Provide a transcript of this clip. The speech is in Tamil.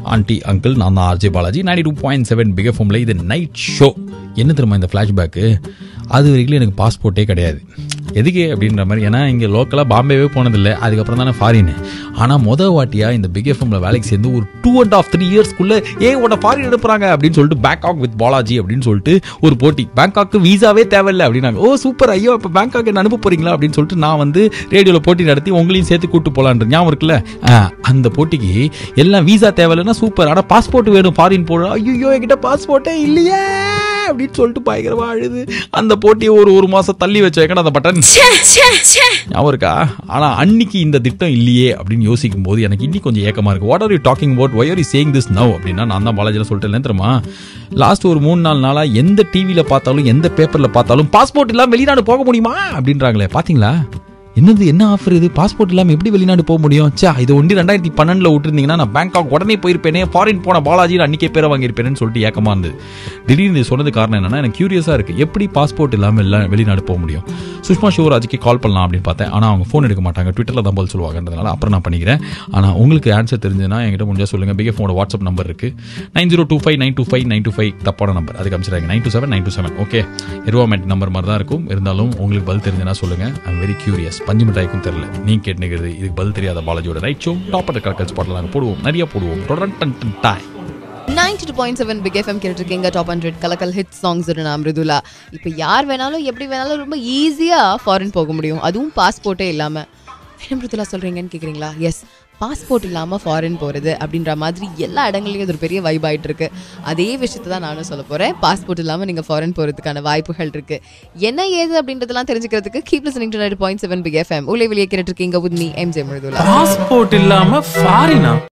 ஆண்டி அங்கிள் நான் தான் RJ Balaji ninety two point seven big எஃப்எம்ல இது நைட் ஷோ என்ன தெரியுமா இந்த ஃப்ளாஷ்பேக்கு அது வரைக்கும் எனக்கு பாஸ்போர்ட்டே கிடையாது எதுக்கு அப்படின்ற மாதிரி ஏன்னா இங்கே லோக்கலாக பாம்பேவே போனதில்லை அதுக்கப்புறம் தானே ஃபாரின் ஆனால் மொதல் வாட்டியாக இந்த பிக் எஃப்எம்ல வேலைக்கு சேர்ந்து ஒரு டூ அண்ட் ஆஃப் த்ரீ இயர்ஸ்க்குள்ளே ஏ உன்னை ஃபாரின் எடுப்புறாங்க அப்படின்னு சொல்லிட்டு பேங்காக் வித் பாலாஜி அப்படின்னு சொல்லிட்டு ஒரு போட்டி பேங்காக்கு வீசாவே தேவையில்லை அப்படின்னாங்க ஓ சூப்பர் ஐயோ இப்போ பேங்காக் என்ன அனுப்ப போறீங்களா அப்படின்னு சொல்லிட்டு நான் வந்து ரேடியோவில் போட்டி நடத்தி உங்களையும் சேர்த்து கூட்டு போகலான்ற ஞாபகம் இருக்குல்ல ஆ, அந்த போட்டிக்கு எல்லாம் வீசா தேவையில்லைன்னா சூப்பர் ஆனால் பாஸ்போர்ட் வேணும் ஃபாரின் போட ஐயோ என்கிட்ட பாஸ்போர்ட்டே இல்லையே அப்படின்னு சொல்லிட்டு பயங்கரமா அழுது அந்த போட்டியை ஒரு ஒரு மாசம் தள்ளி வச்சேன் அந்த பட்டன் ஞாபகம் இருக்கா ஆனா அன்னைக்கு இந்த திட்டம் இல்லையே அப்படின்னு யோசிக்கும் போது எனக்கு இன்னி கொஞ்சம் ஏக்கமா இருக்கு what are you talking about why are you saying this now அப்படின்னா நான் தான் பாலாஜியில் சொல்லிட்டேன் தெரியுமா லாஸ்ட் ஒரு மூணு நாலு நாளா எந்த டிவியில பார்த்தாலும் எந்த பேப்பர்ல பார்த்தாலும் பாஸ்போர்ட் இல்லாம வெளிநாடு போக முடியுமா அப்படின்றாங்களே பாத்தீங்களா என்னது என்ன ஆஃபர் இது பாஸ்போர்ட் இல்லாமல் எப்படி வெளிநாடு போக முடியும் சே இது ஒண்டி ரெண்டாயிரத்தி பன்னெண்டில் விட்டுருந்தீங்கன்னா நான் பேங்காக் உடனே போயிருப்பேனே ஃபாரின் போன பாலாஜி அன்னைக்கே பேரை வாங்கியிருப்பேன்னு சொல்லிட்டு ஏக்கமா இருந்தது திடீர்னு இது சொன்னது காரணம் என்னன்னா எனக்கு கியூரியஸாக இருக்கு எப்படி பாஸ்போர்ட் இல்லாமல் எல்லாம் வெளிநாடு போக முடியும் சுஷ்மா சிவராஜுக்கு கால் பண்ணலாம் அப்படின்னு பார்த்தேன் ஆனால் அவங்க ஃபோன் எடுக்க மாட்டாங்க ட்விட்டரில் தான் பதில் சொல்லுவாங்கன்றதுனால அப்புறம் நான் பண்ணிக்கிறேன் ஆனால் உங்களுக்கு ஆன்சர் தெரிஞ்சதுன்னா என்கிட்ட முடிஞ்சா சொல்லுங்க பிகே ஃபோனோட வாட்ஸ்அப் நம்பர் இருக்கு nine zero two five nine two five nine two five தப்பான நம்பர் அதுக்கு அமைச்சிருக்காங்க nine two seven nine two seven okay எருவாமெட் நம்பர் மாதிரி தான் இருக்கும் இருந்தாலும் உங்களுக்கு பதில் தெரிஞ்சதுன்னா சொல்லுங்க ஐம் வெரி கியூரியஸ் பஞ்சு மிட்டாய்க்கும் தெரியல நீங்க கேட்டுக்கிறது இதுக்கு பதில் தெரியாத பாலாஜியோட ரைட் ஷோ டாப் அட் கலக்கல் ஸ்பாட்டில் நாங்கள் போடுவோம் நிறைய போடுவோம் தொடர்ந்து டன் டன் டாய் ninety two point seven big FM கேட்டிருக்கீங்க டாப் ஹண்ட்ரட் கலக்கல் ஹிட் சாங்ஸ் நான் மிருதுலா இப்போ யார் வேணாலும் எப்படி வேணாலும் ரொம்ப ஈஸியாக ஃபாரின் போக முடியும் அதுவும் பாஸ்போர்ட்டே இல்லாமல் என்ன மிருதுலா சொல்கிறீங்கன்னு கேட்குறீங்களா எஸ் பாஸ்போர்ட் இல்லாமல் ஃபாரின் போகிறது அப்படின்ற மாதிரி எல்லா இடங்கள்லையும் இது ஒரு பெரிய வைப் ஆயிட்டு இருக்கு அதே விஷயத்தை தான் நானும் சொல்ல போகிறேன் பாஸ்போர்ட் இல்லாமல் நீங்கள் ஃபாரின் போகிறதுக்கான வாய்ப்புகள் இருக்கு என்ன ஏது அப்படின்றதெல்லாம் தெரிஞ்சுக்கிறதுக்கு keep listening to night point seven big FM உங்களை வெளியே கேட்டுருக்கீங்க with me M J Mirudhula passport இல்லாம ஃபாரினா